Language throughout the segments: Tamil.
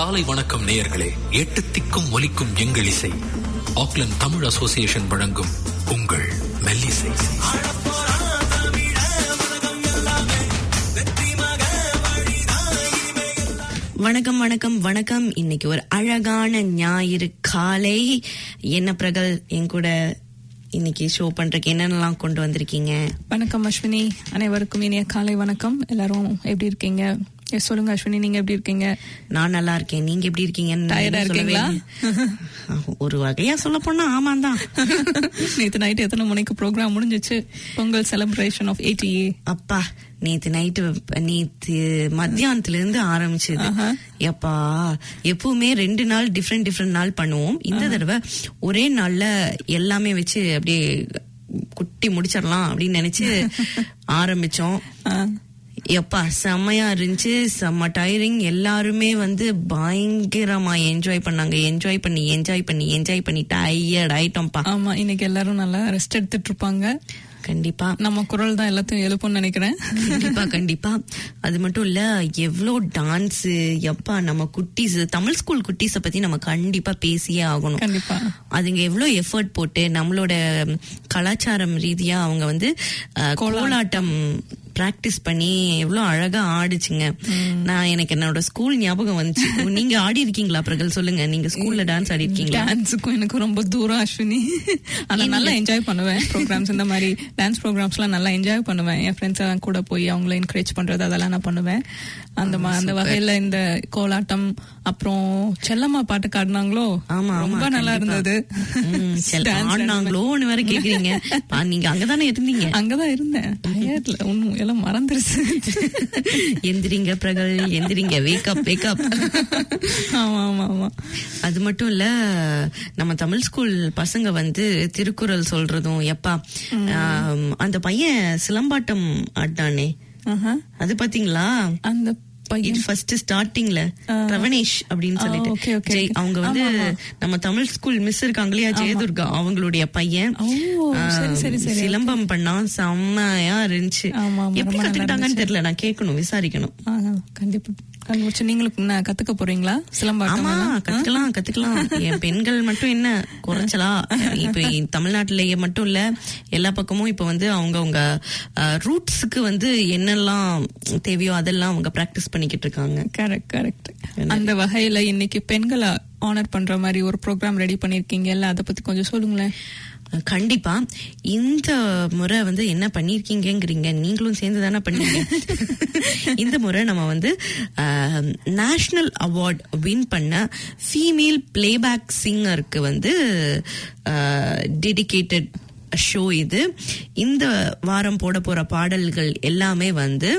காலை வணக்கம் நேயர்களே எட்டு திக்கும் ஒலிக்கும் எங்கள் இசை ஆக்லண்ட் தமிழ் அசோசியேஷன் வழங்கும் உங்கள் மெல்லிசை வணக்கம் வணக்கம் வணக்கம் இன்னைக்கு ஒரு அழகான ஞாயிறு காலை என்ன பிரகல் என் கூட இன்னைக்கு ஷோ பண்றதுக்கு என்னென்னலாம் கொண்டு வந்திருக்கீங்க வணக்கம் அஸ்வினி அனைவருக்கும் இனிய காலை வணக்கம் எல்லாரும் எப்படி இருக்கீங்க எஸ், சொல்லுங்க அஸ்வினி நீங்க எப்படி இருக்கீங்க நான் நல்லா இருக்கேன் நீங்க எப்படி இருக்கீங்கன்னு நான் Tired ஆ இன்னும் சொல்லவே இல்லை. ஒரு வகையா சொல்ல போனா ஆமாம் தான் நேத்து நைட் எத்தனை மணிக்கு ப்ரோக்ராம் முடிஞ்சிச்சு பொங்கல் செலிப்ரேஷன் ஆஃப் எயிட்டி அப்பா நேத்து நைட்டு நேத்து மத்தியானத்துல இருந்து ஆரம்பிச்சது எப்பா எப்பவுமே ரெண்டு நாள் டிஃப்ரெண்ட் டிஃப்ரெண்ட் நாள் பண்ணுவோம் இந்த தடவை ஒரே நாள்ல எல்லாமே வச்சு அப்படியே குட்டி முடிச்சிடலாம் அப்படின்னு நினைச்சு ஆரம்பிச்சோம் எப்பா செம்மையா இருந்துச்சு செம்ம டயரிங் எல்லாருமே வந்து பயங்கரமா என்ஜாய் பண்ணாங்க என்ஜாய் பண்ணி என்ஜாய் பண்ணி என்ஜாய் பண்ணி டயர்ட் ஆயிட்டோம்ப்பா ஆமா இன்னைக்கு எல்லாரும் நல்லா ரெஸ்ட் எடுத்துட்டு இருப்பாங்க கண்டிப்பா நம்ம குரல் தான் எல்லாத்தையும் எழுப்பும்னு நினைக்கிறேன் கண்டிப்பா கண்டிப்பா அது மட்டும் இல்ல எவ்வளோ டான்ஸ் எப்பா நம்ம குட்டீஸ் தமிழ் ஸ்கூல் குட்டீஸ பத்தி நம்ம கண்டிப்பா பேசியே ஆகணும் கண்டிப்பா அதுங்க எவ்வளோ எஃபர்ட் போட்டு நம்மளோட ம், கலாச்சாரம் ரீதியா அவங்க வந்து அஹ், கோலாட்டம் பிராக்டிஸ் பண்ணி எவ்வளோ அழகா ஆடுச்சுங்க நான் எனக்கு என்னோட ஸ்கூல் ஞாபகம் வந்துச்சு நீங்க ஆடி இருக்கீங்களா பிரகல் சொல்லுங்க நீங்க ஸ்கூல்ல டான்ஸ் ஆடி இருக்கீங்களா டான்ஸுக்கும் எனக்கு ரொம்ப தூரம் அஸ்வினி ஆனா நல்லா என்ஜாய் பண்ணுவேன் ப்ரோக்ராம்ஸ் இந்த மாதிரி டான்ஸ் ப்ரோக்ராம்ஸ்லாம் நல்லா என்ஜாய் பண்ணுவேன் என் ஃப்ரெண்ட்ஸ் எல்லாம் கூட போய் அவங்கள என்கரேஜ் பண்றது அதெல்லாம் நான் பண்ணுவேன் அந்த மா- அந்த வகையில இந்த கோலாட்டம் அப்புறம் செல்லம்மா பாட்டு காடினாங்களோ ஆமா, ஆமா, ரொம்ப நல்லா கண்டிப்பா. இருந்தது ம், சரி, Dance ஆடினாங்களோன்னு வேற கேக்குறீங்க பா, நீங்க அங்கதானே இருந்தீங்க அங்கதான் இருந்தேன் டயர்ட்ல ஒண்ணும் எல்லாம் மறந்துருச்சு எந்திரிங்க பிரகல் எந்திரிங்க வேக்கப் வேக்கப் ஆமா ஆமா ஆமா அது மட்டும் இல்ல நம்ம தமிழ் ஸ்கூல் பசங்க வந்து திருக்குறள் சொல்றதும் எப்பா ஆம், அந்த பையன் சிலம்பாட்டம் ஆடினானே ஆஹா. அது பாத்தீங்களா அந்த பையன் ஃபர்ஸ்ட் ஸ்டார்டிங்ல ரவனேஷ் அப்படின்னு ஆ, சொல்லிட்டு okay, okay. ஜெய் அவங்க வந்து நம்ம தமிழ் ஸ்கூல் மிஸ் இருக்காங்க இல்லையா ஜெயதுர்கா அவங்களுடைய பையன் ஓ, ஆ, சரி, சரி, சரி. சிலம்பம் பண்ணா செம்மையா இருந்துச்சு ஆமா, ஆமா, எப்படி ரொம்ப நல்லா கத்துக்கிட்டாங்கன்னு தெரியல நான் கேட்கணும் விசாரிக்கணும் ஆஹா, கண்டிப்பா கண்டுபிடிச்சு நீங்களுக்கு என்ன கத்துக்க போறீங்களா சிலம்பாட்டம் ஆமா எல்லாம்? கத்துக்கலாம் கத்துக்கலாம் என் பெண்கள் மட்டும் என்ன குறைச்சலா இப்ப இ- தமிழ்நாட்டிலேயே மட்டும் இல்ல எல்லா பக்கமும் இப்ப வந்து அவங்க அவங்க ரூட்ஸுக்கு வந்து என்னெல்லாம் தேவையோ அதெல்லாம் அவங்க பிராக்டிஸ் பண்ணிக்கிட்டு இருக்காங்க கரெக்ட் கரெக்ட் அந்த வகையில இன்னைக்கு பெண்களை ஆனர் பண்ற மாதிரி ஒரு ப்ரோக்ராம் ரெடி பண்ணிருக்கீங்கல்ல அத பத்தி கொஞ்சம் சொல்லுங்களேன் கண்டிப்பா இந்த முறை வந்து என்ன பண்ணிருக்கீங்கங்கிறீங்க நீங்களும் சேர்ந்து தானே பண்ணீங்க இந்த முறை நம்ம வந்து நேஷனல் அவார்ட் வின் பண்ண ஃபீமேல் பிளேபேக் சிங்கருக்கு வந்து டெடிகேட்டட் ஷோ இது இந்த வாரம் போட போற பாடல்கள் எல்லாமே வந்து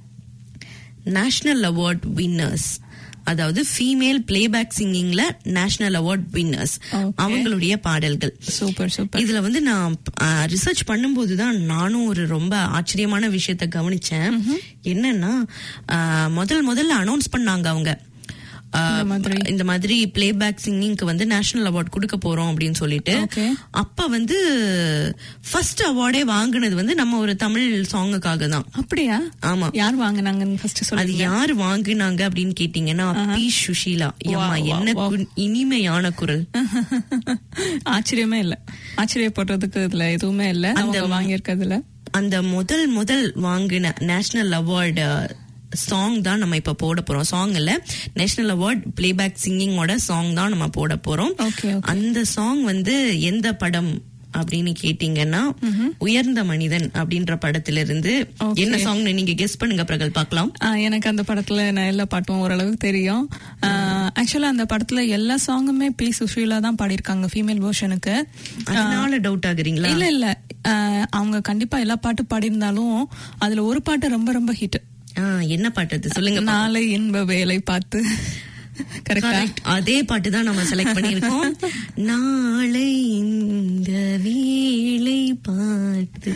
நேஷனல் அவார்ட் வின்னர்ஸ் அதாவது ஃபீமேல் பிளேபேக் சிங்கிங்ல நேஷனல் அவார்ட் வின்னர்ஸ் Okay. அவங்களுடைய பாடல்கள் சூப்பர் சூப்பர் இதுல வந்து நான் ரிசர்ச் பண்ணும்போது தான் நானும் ஒரு ரொம்ப ஆச்சரியமான விஷயத்த கவனிச்சேன் என்னன்னா ஆஹ், முதல் முதல்ல அனௌன்ஸ் பண்ணாங்க அவங்க ஆஹ், இந்த மாதிரி. இந்த மாதிரி பிளேபேக் சிங்கிங்க்கு வந்து நேஷனல் அவார்ட் கொடுக்க போறோம் அப்படின்னு சொல்லிட்டு Okay. அப்ப வந்து ஃபர்ஸ்ட் அவார்டே வாங்குனது வந்து நம்ம ஒரு தமிழ் சாங்குக்காக தான் அப்படியா ஆமா யார் வாங்குனாங்கன்னு ஃபர்ஸ்ட் அது சொல்லுங்க யாரு வாங்குனாங்க அப்படின்னு கேட்டீங்கன்னா பி சுஷீலா எம்மா Wow, wow, என்ன wow. கு- இனிமையான குரல் ஆச்சரியமே இல்ல ஆச்சரியப்படுறதுக்கு இதுல எதுவுமே இல்ல அந்த- அவங்க வாங்கியிருக்கிறதுல அந்த முதல் முதல் வாங்கின நேஷனல் அவார்டு சாங் தான் நம்ம இப்ப போட போறோம் சாங் இல்ல நேஷனல் அவார்ட் பிளேபேக் சிங்கிங்கோட சாங் தான் நம்ம போட போறோம் Okay, okay. அந்த சாங் வந்து எந்த படம் அப்படின்னு கேட்டீங்கன்னா உயர்ந்த மனிதன் அப்படின்ற படத்திலிருந்து Okay. என்ன சாங் நீங்க கெஸ் பண்ணுங்க பிரகல் பார்க்கலாம் ஆ, எனக்கு அந்த படத்துல நான் எல்லா பாட்டும் ஓரளவுக்கு தெரியும் ஆக்சுவலா அந்த படத்துல எல்லா சாங்குமே பி சுஷீலா தான் பாடியிருக்காங்க ஃபீமேல் வேர்ஷனுக்கு அதனால டவுட் ஆகுறீங்களா இல்ல இல்ல ஆ, அவங்க கண்டிப்பா எல்லா பாட்டு பாடியிருந்தாலும் அதுல ஒரு பாட்டு ரொம்ப ரொம்ப ஹிட் ஆ, என்ன பாட்டு அது சொல்லுங்க நாளை இன்ப வேலை பார்த்து கரெக்டா Correct. அதே பாட்டு தான் நம்ம செலக்ட் பண்ணிருக்கோம் நாளை இந்த வேளை பார்த்து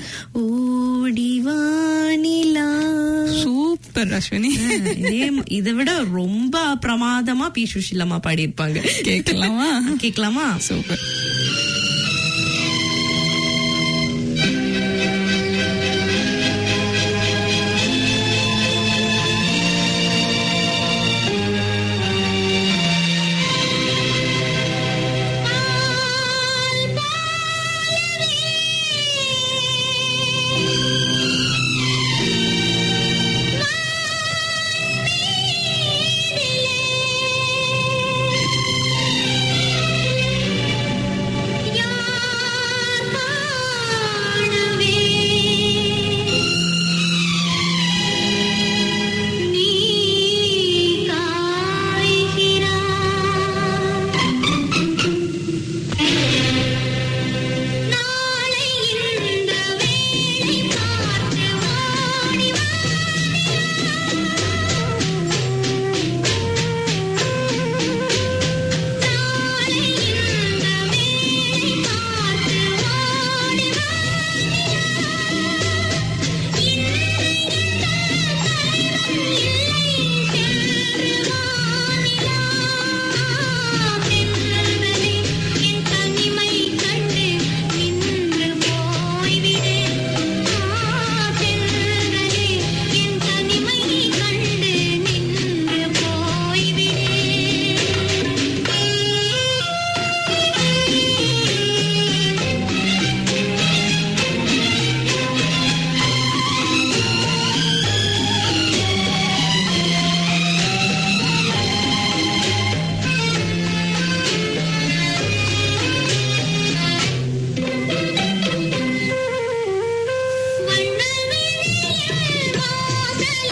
ஓடிவானிலா சூப்பர் அஸ்வினி இதே இதை விட ரொம்ப பிரமாதமா பி சுஷிலமா பாடியிருப்பாங்க கேட்கலாமா கேட்கலாமா சூப்பர் நாளை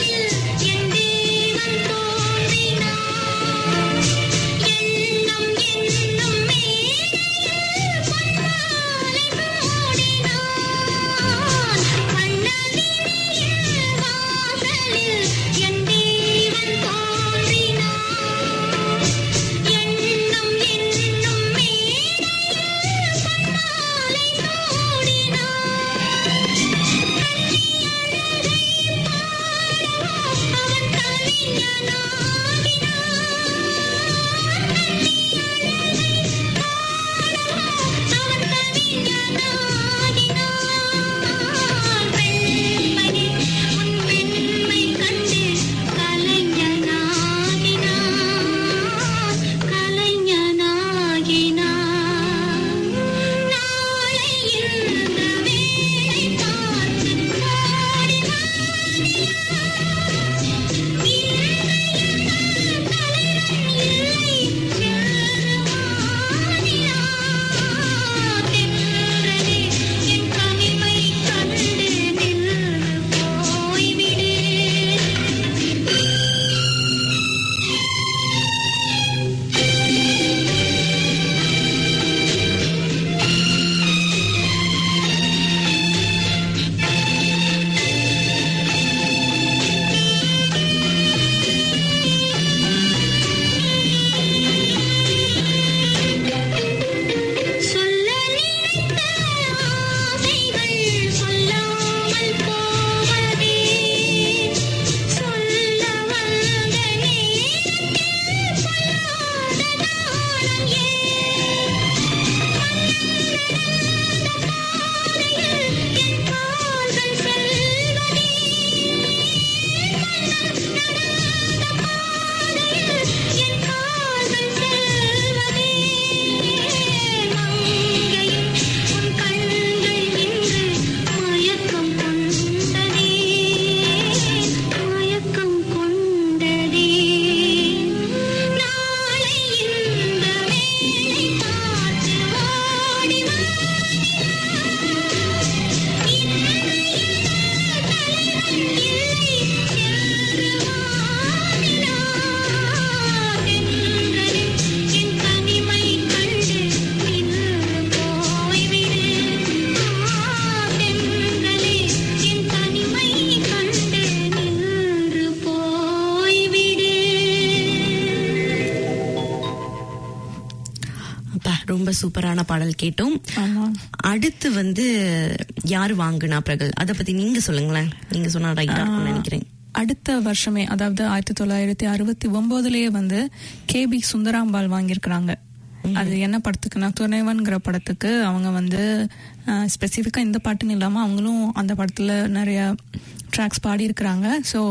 ரொம்ப சூப்பரான பாடல் கேட்டோம் ஆமா அடுத்து வந்து யாரு வாங்குனா பிரகல் அத பத்தி நீங்க சொல்லுங்களேன் நீங்க சொன்னா ரைட்டா இருக்கும்னு நினைக்கிறேன் அடுத்த வருஷமே அதாவது ஆயிரத்தி தொள்ளாயிரத்தி அறுபத்தி ஒன்பதுலயே வந்து கே பி சுந்தராம்பாள் வாங்கியிருக்கிறாங்க அது என்ன படத்துக்குன்னா துணைவன்கிற படத்துக்கு அவங்க வந்து ஸ்பெசிஃபிக்காக இந்த பாட்டுன்னு இல்லாமல் அவங்களும் அந்த படத்தில் நிறைய ட்ராக்ஸ் பாடியிருக்கிறாங்க ஸோ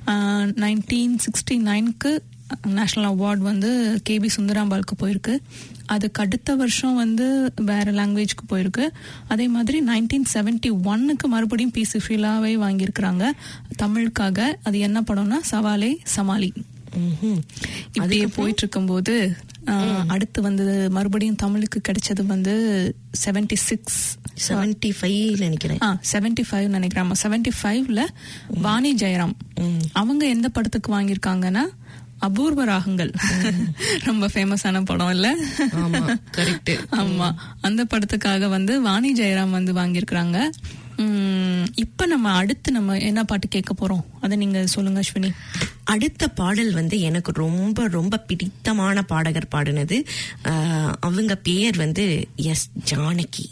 நைன்டீன் சிக்ஸ்டி நைன்க்கு நேஷ்னல் அவார்ட் வந்து கேபி சுந்தராம்பாளுக்கு போயிருக்கு அதுக்கு அடுத்த வருஷம் வந்து வேற லாங்குவேஜ்க்கு போயிருக்கு அதே மாதிரி நைன்டீன் செவன்டி ஒன்னுக்கு மறுபடியும் பி சுஃபிலாவே வாங்கியிருக்கிறாங்க தமிழுக்காக அது என்ன படம்னா சவாலே சமாளி ம்ஹும். இப்படியே போயிட்டு இருக்கும்போது ஆஹ், அடுத்து வந்து மறுபடியும் தமிழுக்கு கிடைச்சது வந்து செவன்டி சிக்ஸ் 75 ஃபைவ் நினைக்கிறேன் ஆ செவன்டி ஃபைவ் நினைக்கிறேன் செவன்டி ஃபைவ்ல வாணி ஜெயராம் அவங்க எந்த படத்துக்கு வாங்கியிருக்காங்கன்னா அபூர்வ ராகங்கள் ரொம்ப ஃபேமஸான படம் இல்ல ஆமா கரெக்ட் ஆமா அந்த படத்துக்காக வந்து வாணி ஜெயராம் வந்து வாங்கியிருக்கிறாங்க உம், இப்ப நம்ம அடுத்து நம்ம என்ன பாட்டு கேட்க போறோம் அதை நீங்க சொல்லுங்க அஸ்வினி அடுத்த பாடல் வந்து எனக்கு ரொம்ப ரொம்ப பிடித்தமான பாடகர் பாடினது ஆஹ், அவங்க பெயர் வந்து எஸ் ஜானகி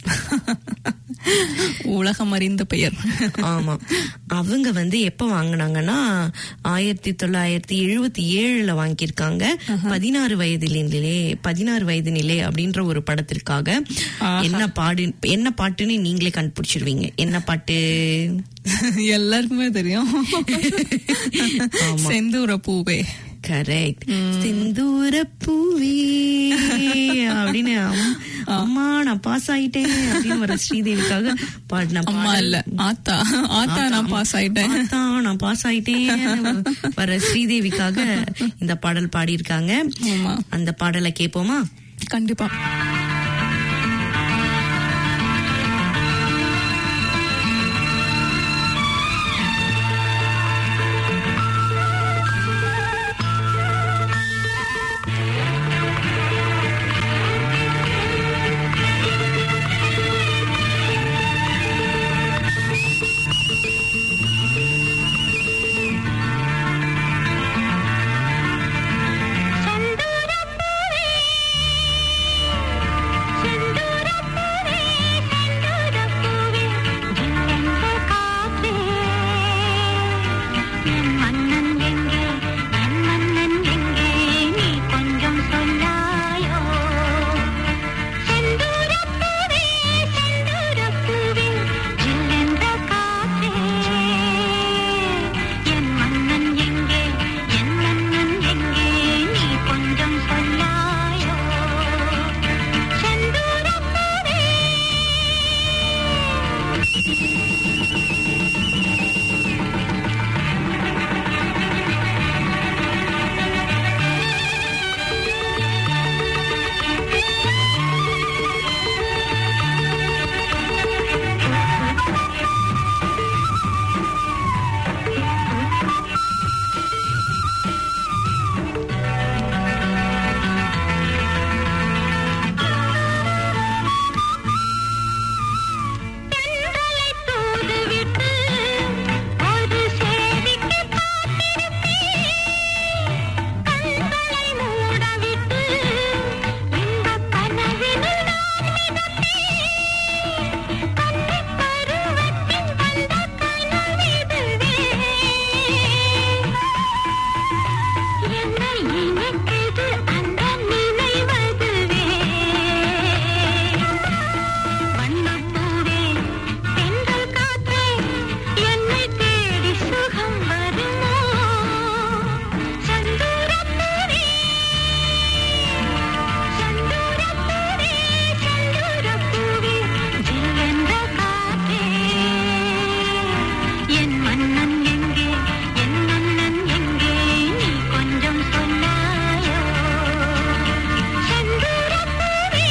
உலகம் அறிந்த பெயர் ஆமா அவங்க வந்து எப்ப வாங்குனாங்கன்னா ஆயிரத்தி தொள்ளாயிரத்தி எழுபத்தி ஏழுல வாங்கியிருக்காங்க பதினாறு வயதிலே பதினாறு வயது நிலை அப்படின்ற ஒரு படத்திற்காக என்ன பாடு என்ன பாட்டுன்னு நீங்களே கண்டுபிடிச்சிருவீங்க என்ன பாட்டு எல்லாருக்குமே தெரியும் செந்தூர பூவே கரெக்ட் செந்தூர பூவே அப்படின்னு அம்- அம்மா நான் பாஸ் ஆயிட்டேன் அப்படின்னு வர ஸ்ரீதேவிக்காக பாடின அம்மா பாடல். இல்ல ஆத்தா ஆத்தா நான் பாஸ் ஆயிட்டேன் ஆத்தா, நான் பாஸ் ஆயிட்டேன் வர ஸ்ரீதேவிக்காக இந்த பாடல் பாடியிருக்காங்க ஆமா அந்த பாடலை கேட்போமா கண்டிப்பா என் மன்னன் எங்கே என் மன்னன் எங்கே நீ கொஞ்சம் சொல்லாயோ செந்தூரப்பூவே செந்தூரப்பூவே ஜில்லென்ற காற்றே என் மன்னன் எங்கே என் மன்னன் எங்கே நீ கொஞ்சம் சொல்லாயோ செந்தூரப்பூவே தென்றலை தூதுவிட்டு ஒரு சேதிக்கு காத்திருப்பேன் கண்களை மூடவிட்டு இன்பக் கனவினில் நான் மிதப்பேன் கன்னிப் பருவத்தின் வந்த கனவிதுவே என்னை இணைத்தது அந்த நினைவதுவே வண்ணப்பூவே பெண்கள் காற்றே என்னை தேடி சுகம் வருமோ சந்தூரப்பூவே சந்தூரப்பூவே சந்தூரப்பூவே ஜில்லென்ற காற்றே என் மன்னன் எங்கே என் மன்னன் எங்கே நீ கொஞ்சம் சொன்னாயோ சந்தூரப்பூவே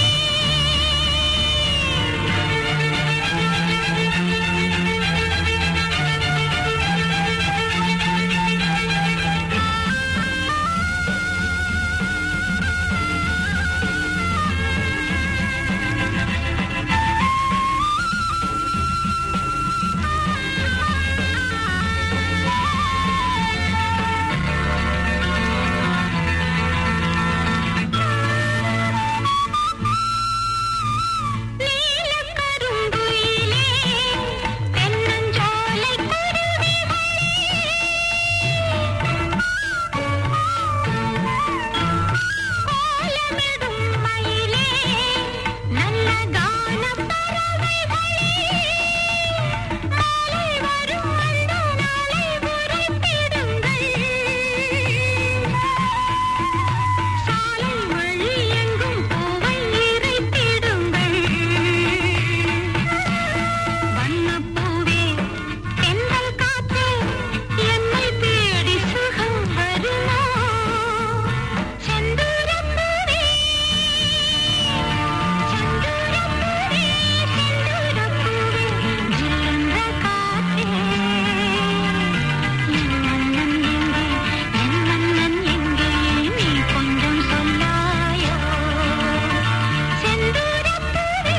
நீலக்கருங்குயிலே தென்னஞ்சோலை குருவிகளே கோலமிடும் மயிலே நல்ல கானப் பறவைகளே மாலை வரும் அந்த நாளை உரைத்திடுங்கள் சாலை வழி எங்கும் பூவை இறைத்திடுங்கள் வண்ணப்பூவே தென்றல் காற்றே என்னை தேடி சுகம் வருமோ செந்தூரப்பூவே செந்தூரப்பூவே செந்தூரப்பூவே ஜில்லென்ற காற்றே என் மன்னன் எங்கே என் மன்னன் எங்கே நீ கொஞ்சம் சொல்லாயோ செந்தூரப்பூவே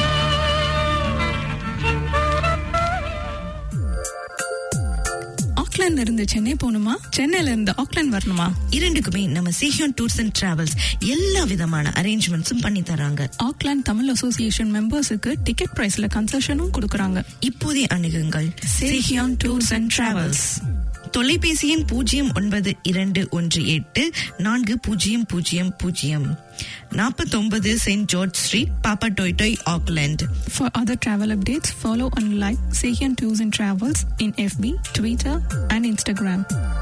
ஆக்லாண்ட்ல இருந்து சென்னை போகணுமா சென்னையில இருந்து ஆக்லாண்ட் வரணுமா இரண்டுக்குமே நம்ம சேஷியன் டூர்ஸ் அண்ட் டிராவல்ஸ் எல்லா விதமான அரேஞ்ச்மெண்ட்ஸும் பண்ணி தராங்க ஆக்லாண்ட் தமிழ் அசோசியேஷன் மெம்பர்ஸுக்கு டிக்கெட் பிரைஸ்ல கன்செஷனும் கொடுக்கறாங்க இப்போதே அணுகுங்கள் சேஹியான் டூர்ஸ் அண்ட் டிராவல்ஸ் தொலைபேசி எண் பூஜ்ஜியம் ஒன்பது இரண்டு ஒன்று எட்டு நான்கு பூஜ்ஜியம் பூஜ்ஜியம் பூஜ்ஜியம் நாற்பத்தொன்பது Saint George street Papatoetoe Auckland For other travel updates, follow and like Sahian Tours and Travels in FB, Twitter, and Instagram.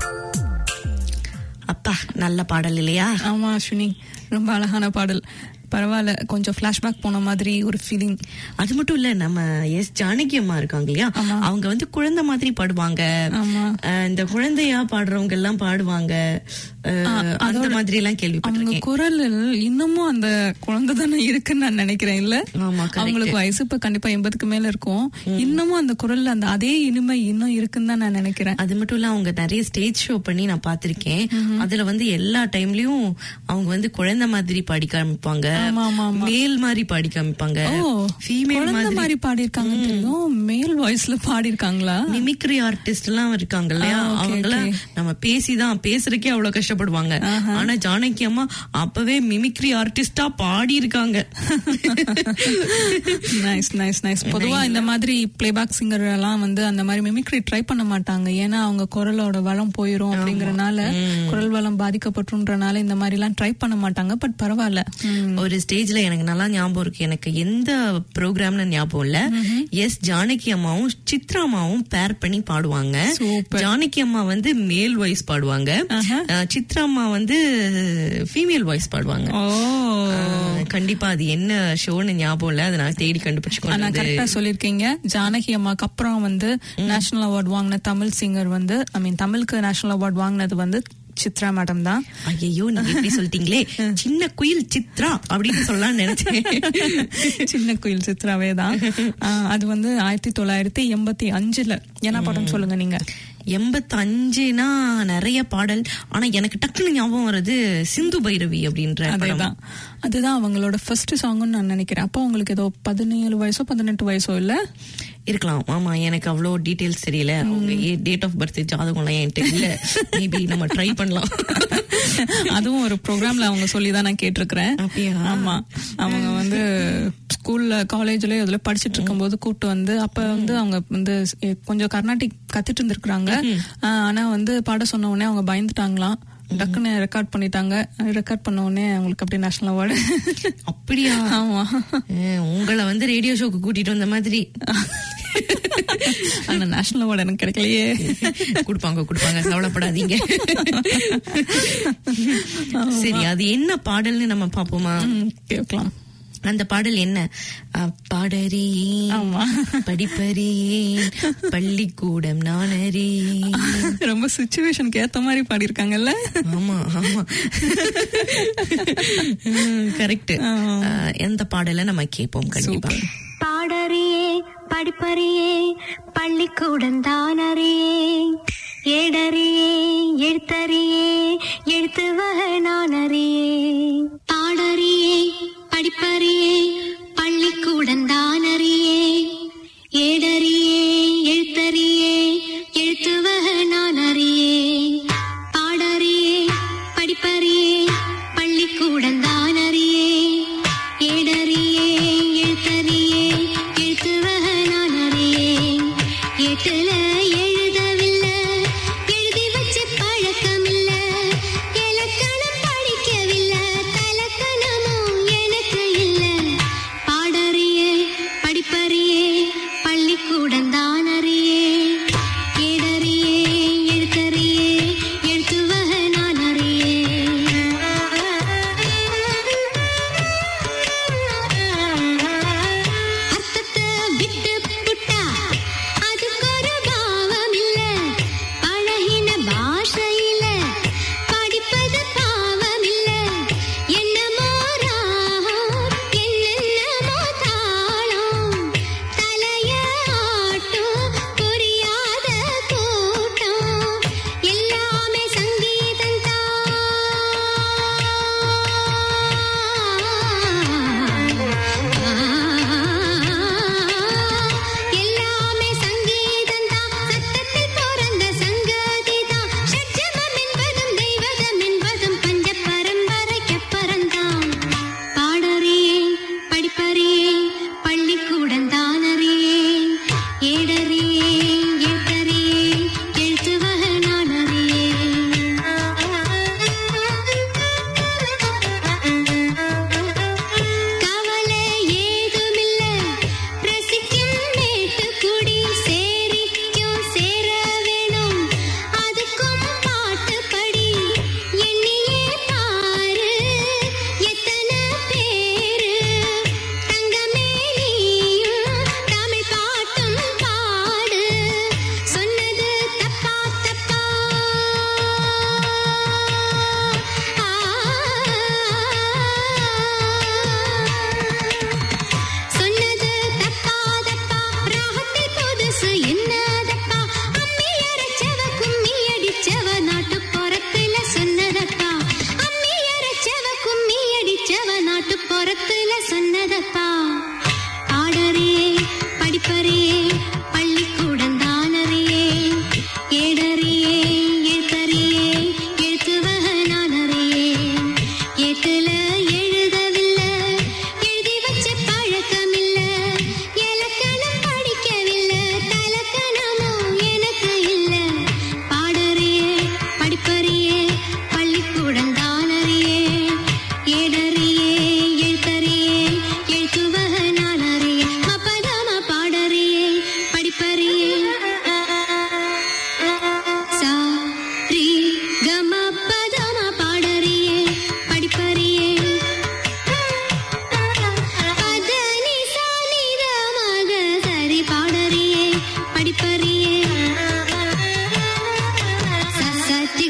அப்பா நல்ல பாடல் இல்லையா ஆமா அஸ்வினி ரொம்ப அழகான பாடல் பரவாயில்ல கொஞ்சம் ஃபிளாஷ்பேக் போன மாதிரி ஒரு ஃபீலிங் அது மட்டும் இல்ல நம்ம எஸ் ஜானகி அம்மா இருக்காங்க இல்லையா ஆமா. அவங்க வந்து குழந்தை மாதிரி பாடுவாங்க ஆமா. அஹ் இந்த குழந்தையா பாடுறவங்க எல்லாம் பாடுவாங்க அஹ் அந்த அதோட மாதிரி எல்லாம் அவங்க கேள்விப்பட்டிருக்கேன் குரலில் இன்னமும் அந்த குழந்தை தானே இருக்குன்னு நான் நினைக்கிறேன் இல்ல ஆமா, correct. அவங்களுக்கு வயசு இப்ப கண்டிப்பா எண்பதுக்கு மேல இருக்கும் இன்னமும் அந்த குரல்ல அந்த அதே இனிமை இன்னும் இருக்குன்னு தான் நான் நினைக்கிறேன் அது மட்டும் இல்ல அவங்க நிறைய ஸ்டேஜ் ஷோ பண்ணி நான் பாத்திருக்கேன் அதுல வந்து எல்லா டைம்லயும் அவங்க வந்து குழந்தை மாதிரி பாடி காமிப்பாங்க ஆமா, ஆமா, ஆமா. மேல் மாதிரி பாடி காமிப்பாங்க ஓ ஃபீமேல் குழந்தை மாதிரி மாதிரி பாடியிருக்காங்க தெரியும் மேல் வாய்ஸ்ல பாடியிருக்காங்களா மிமிக்ரி ஆர்டிஸ்ட் எல்லாம் இருக்காங்க இல்லையா ஆ, okay, அவங்க எல்லாம் okay. நம்ம பேசிதான் பேசுறதுக்கே அவ்வளவு கஷ்டப்படுறோம் கஷ்டப்படுவாங்க ஆனா ஜானகி அம்மா அப்பவே மிமிக்ரி ஆர்டிஸ்டா பாடி இருக்காங்க நைஸ் நைஸ் நைஸ் பொதுவா இந்த மாதிரி பிளேபேக் சிங்கர் எல்லாம் வந்து அந்த மாதிரி மிமிக்ரி ட்ரை பண்ண மாட்டாங்க ஏன்னா அவங்க குரலோட வளம் போயிரும் அப்படிங்கறனால குரல் வளம் பாதிக்கப்பட்டுன்றனால இந்த மாதிரி எல்லாம் ட்ரை பண்ண மாட்டாங்க பட் பரவாயில்ல ம். ஒரு ஸ்டேஜ்ல எனக்கு நல்லா ஞாபகம் இருக்கு எனக்கு எந்த ப்ரோக்ராம்னு ஞாபகம் இல்ல எஸ் ஜானகி அம்மாவும் சித்ரா அம்மாவும் பேர் பண்ணி பாடுவாங்க Super. ஜானகி அம்மா வந்து மேல் வாய்ஸ் பாடுவாங்க அஹ், சித்ரா அம்மா வந்து ஃபீமேல் வாய்ஸ் பாடுவாங்க ஓ அஹ், கண்டிப்பா அது என்ன ஷோன்னு ஞாபகம் இல்ல அதை நான் தேடி கண்டுபிடிச்சு கொண்டு ஆனா வந்து- கரெக்டா சொல்லிருக்கீங்க ஜானகி அம்மாக்கு அப்புறம் வந்து நேஷனல் அவார்ட் வாங்கின தமிழ் சிங்கர் வந்து ஐ மீன் தமிழுக்கு நேஷனல் அவார்ட் வாங்கினது வந்து சித்ரா மேடம் தான் ஐயோ நீங்க எப்படி சொல்லிட்டீங்களே சின்ன குயில் சித்ரா அப்படின்னு சொல்லலாம்னு நினைச்சேன் சின்ன குயில் சித்ராவே தான் ஆஹ் அது வந்து ஆயிரத்தி தொள்ளாயிரத்தி எண்பத்தி அஞ்சுல என்ன படம் சொல்லுங்க நீங்க எண்பத்தஞ்சுனா நிறைய பாடல் ஆனா எனக்கு டக்குன்னு ஞாபகம் வருது சிந்து பைரவி அப்படின்ற படம் அதேதான் அதுதான் அவங்களோட ஃபர்ஸ்ட் சாங்னு நான் நினைக்கிறேன் அப்போ உங்களுக்கு ஏதோ பதினேழு வயசோ பதினெட்டு வயசோ இல்ல இருக்கலாம் ஆமா எனக்கு அவ்வளோ டீடைல்ஸ் தெரியல அவங்க டேட் ஆஃப் பர்த் ஜாதகம்லாம் என்கிட்ட இல்ல மேபி நம்ம ட்ரை பண்ணலாம் அதுவும் ஒரு ப்ரோக்ராம்ல அவங்க சொல்லி தான் நான் கேட்டிருக்கிறேன் அப்படியா? ஆமா அவங்க வந்து ஸ்கூல்ல காலேஜ்ல இதுல படிச்சிட்டு இருக்கும்போது கூப்பிட்டு வந்து அப்ப வந்து அவங்க வந்து எ- கொஞ்சம் கர்நாடிக் கத்துட்டு இருந்திருக்காங்க ஆனா வந்து பாட சொன்ன உடனே அவங்க பயந்துட்டாங்களாம் டக்குன்னு ரெக்கார்ட் பண்ணிட்டாங்க ரெக்கார்ட் பண்ண உடனே அவங்களுக்கு அப்படியே நேஷனல் அவார்டு அப்படியா ஆமா அஹ், உங்களை வந்து ரேடியோ ஷோக்கு கூட்டிட்டு வந்த மாதிரி அந்த நேஷனல் அவார்டு எனக்கு கிடைக்கலையே கொடுப்பாங்க கொடுப்பாங்க கவலைப்படாதீங்க சரி அது என்ன பாடல்னு நம்ம பாப்போமா ம், கேட்கலாம் அந்த பாடல் என்ன அஹ், பாடறியே ஆமா. படிப்பறியே பள்ளிக்கூடம் நானறி ரொம்ப சுச்சுவேஷனுக்கு ஏத்த மாதிரி பாடியிருக்காங்கல்ல ஆமா ஆமா கரெக்ட் எந்த பாடலை நம்ம கேட்போம் கண்டிப்பா பாடறியே படிப்பறியே பள்ளிக்கூடம் தானறியே ஏடறியே எழுத்தறியே எழுத்து வக நான் அறியே பாடறியே படிப்பறியே பள்ளிக்கூடம் தானறியே ஏடறியே எழுத்தறியே எழுத்து வக நான் அறியே பாடறியே படிப்பறியே பள்ளிக்கூடம் தானறியே ஏடறியே எழுத்தறியே எழுத்துவக நான் அறியேன் எட்டுல எழுதவில்லை எழுதி வச்ச பழக்கமில்ல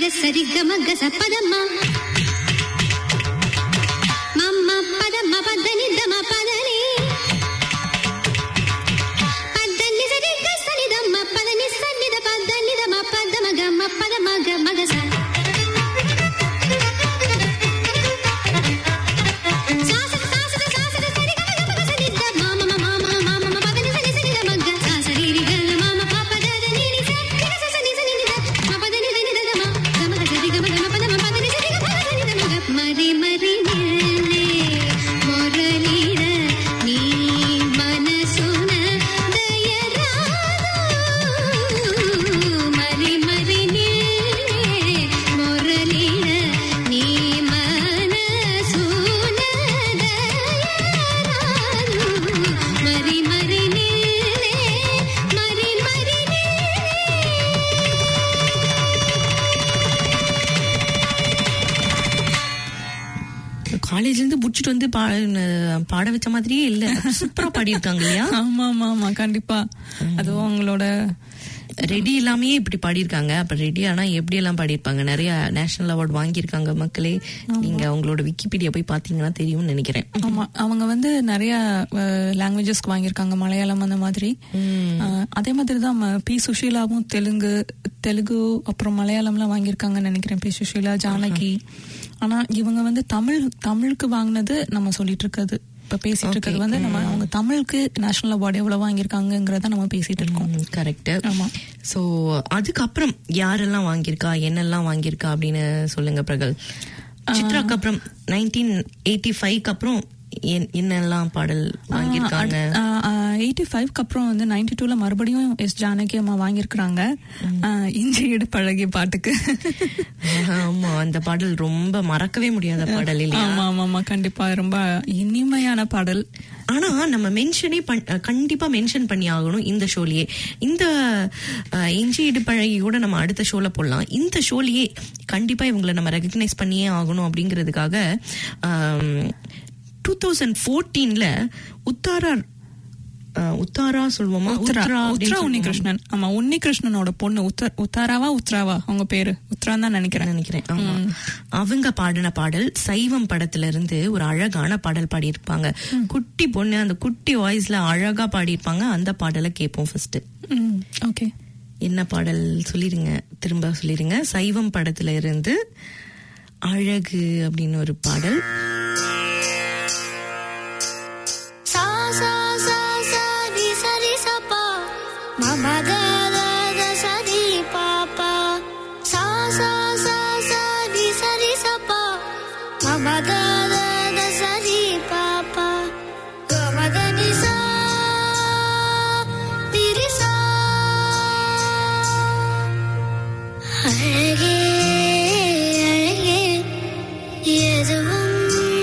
నిస సరి గమ గస పదమ్మ మమ్మ పదమ్మ పదని దమ పదని పదని సరి గసని దమ్మ పదని సన్ని ద పదని దమ పదమ గమ పదమ గమ గస సాస సాస సాస సరి గమ గమ గస నిద్ద మామ మామ మామ మామ పదని సరి సరి గమ గ సాస రి రి గ మామ పాప ద ద ని ని స ని స స ని స ని ని ద మ పదని ని ని ద గమ గమ గ సరి గమ గమ పద మ పదని సరి గమ గ సరి గమ గ మరి మరి నిల్నే మొరలిడ నీ మనసున దయరాదు మరి మరి నిల్నే మొరలిడ నీ మనసున దయరాదు మరి మరి నిల్నే మరి మరి காலேஜ்ல இருந்து புடிச்சிட்டு வந்து பா- பாட வச்ச மாதிரியே இல்ல சூப்பரா பாடியிருக்காங்க இல்லையா ஆமா ஆமா ஆமா கண்டிப்பா அதுவும் அவங்களோட ரெடி இல்லாமயே இப்படி பாடியிருக்காங்க அப்ப ரெடி ஆனா எப்படி எல்லாம் பாடியிருப்பாங்க நிறைய நேஷனல் அவார்ட் வாங்கியிருக்காங்க மக்களே நீங்க அவங்களோட விக்கிபீடியா போய் பாத்தீங்கன்னா தெரியும்னு நினைக்கிறேன் ஆமா அவங்க வந்து நிறைய லாங்குவேஜஸ்க்கு வாங்கியிருக்காங்க மலையாளம் அந்த மாதிரி அஹ், அதே மாதிரி தான் ம- பி சுஷீலாவும் தெலுங்கு தெலுங்கு அப்புறம் மலையாளம்லாம் வாங்கியிருக்காங்கன்னு நினைக்கிறேன் பி சுஷீலா ஜானகி ஆனா இவங்க வந்து தமிழ் தமிழுக்கு வாங்கினது நம்ம சொல்லிட்டு இருக்கிறது இப்ப பேசிட்டு இருக்கிறது வந்து நம்ம அவங்க தமிழுக்கு நேஷனல் அவார்டு எவ்வளவு வாங்கியிருக்காங்கிறத நம்ம பேசிட்டு இருக்கோம் கரெக்ட் ஆமா. சோ அதுக்கப்புறம் யாரெல்லாம் வாங்கியிருக்கா என்னெல்லாம் வாங்கியிருக்கா அப்படின்னு சொல்லுங்க பிரகல் சித்ராக்கு அப்புறம் நைன்டீன் எயிட்டி ஃபைவ்க்கு அப்புறம் என்- என்னெல்லாம் பாடல் வாங்கியிருக்காங்க எயிட்டி ஃபைவ்க்கு அப்புறம் வந்து நைன்டி டூல மறுபடியும் எஸ் ஜானகி அம்மா வாங்கியிருக்கிறாங்க அஹ், இஞ்சி இடு பழகிய பாட்டுக்கு ஆமா அந்த பாடல் ரொம்ப மறக்கவே முடியாத பாடல் இல்லையா ஆமா ஆமா ஆமா கண்டிப்பா ரொம்ப இனிமையான பாடல் ஆனா நம்ம மென்ஷனே கண்டிப்பா மென்ஷன் பண்ணி ஆகணும் இந்த ஷோலயே இந்த அஹ், இஞ்சி இடுப்பழகி கூட நம்ம அடுத்த ஷோல போடலாம் இந்த ஷோலயே கண்டிப்பா இவங்களை நம்ம ரெகக்னைஸ் பண்ணியே ஆகணும் அப்படிங்கிறதுக்காக டூ தௌசண்ட் ஃபோர்டீன்ல உத்தாரா அஹ், உத்தாரா சொல்லுவோமா உத்ரா அப்படின்னு உத்ரா சொல்லுவோமா? உன்னிகிருஷ்ணன் ஆமா உன்னிகிருஷ்ணனோட பொண்ணு உத்தர் உத்தாராவா உத்ராவா அவங்க பேரு உத்ரான் தான் நினைக்கிறேன் நினைக்கிறேன் ஆமா அவங்க பாடின பாடல் சைவம் படத்துல இருந்து ஒரு அழகான பாடல் பாடியிருப்பாங்க குட்டி பொண்ணு அந்த குட்டி வாய்ஸ்ல அழகா பாடியிருப்பாங்க அந்த பாடலை கேட்போம் ஃபர்ஸ்ட் ஓகே என்ன பாடல் சொல்லிருங்க திரும்ப சொல்லிருங்க சைவம் படத்துல இருந்து அழகு அப்படின்னு ஒரு பாடல் சா சா சா சா ரி ச ரி ச ப ம ம க க க ச ரி ப ப சா சா சா சா ரி ச ரி ச ப ம ம க க க ச ரி ப ப க ம க நி சா ரி ரி சா அழகே அழகே எதுவும்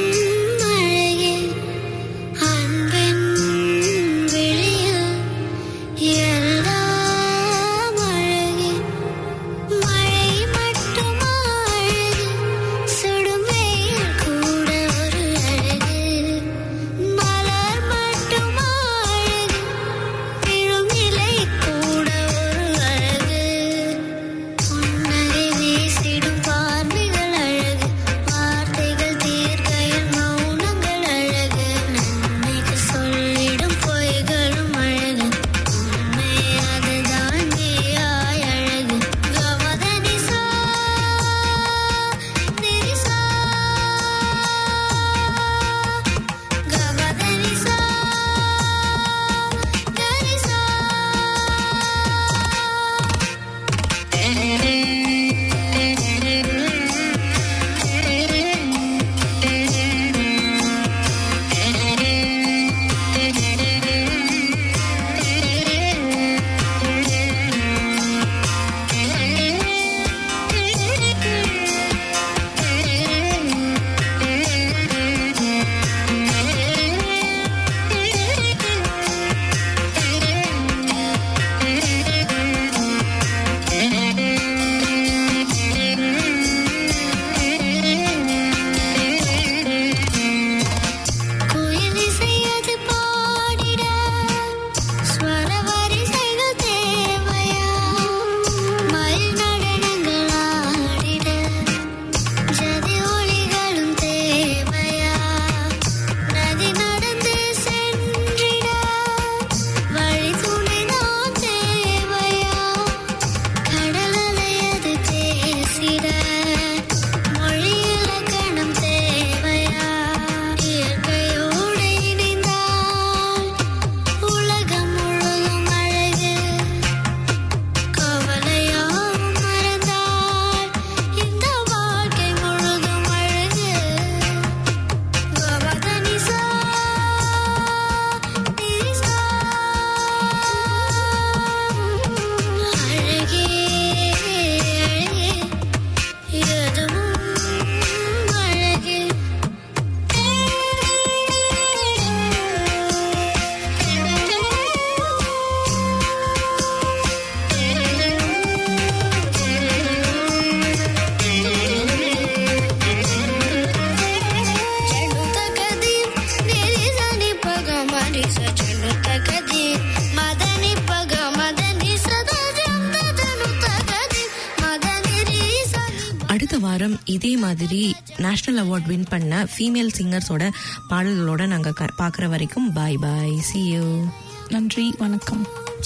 அடுத்த வாரம் இதே மாதிரி நேஷனல் அவார்ட் வின் பண்ண ஃபீமேல் சிங்கர்ஸோட பாடல்களோட நாங்க க- பார்க்குற வரைக்கும் பாய் பாய் see you நன்றி வணக்கம்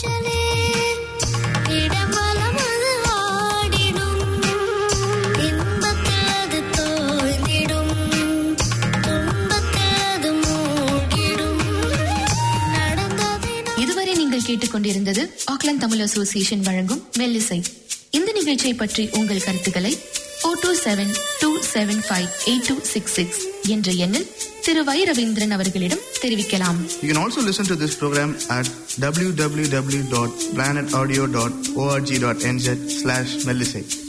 இடமலமது ஆடிடும் இன்பத்தது தோய்ந்திடும் துன்பத்தது மூடிடும் நடந்ததை இதுவரை நீங்கள் கேட்டுக்கொண்டிருந்தது ஆக்லாந்து தமிழ் அசோசியேஷன் வழங்கும் மெல்லிசை இந்த நிகழ்ச்சியை பற்றி உங்கள் கருத்துக்களை four two seven two seven five eight two six six என்ற எண்ணில் திரு வை ரவீந்திரன் அவர்களிடம் தெரிவிக்கலாம் You can also listen to this program at www.planetaudio.org.nz slash Melisate.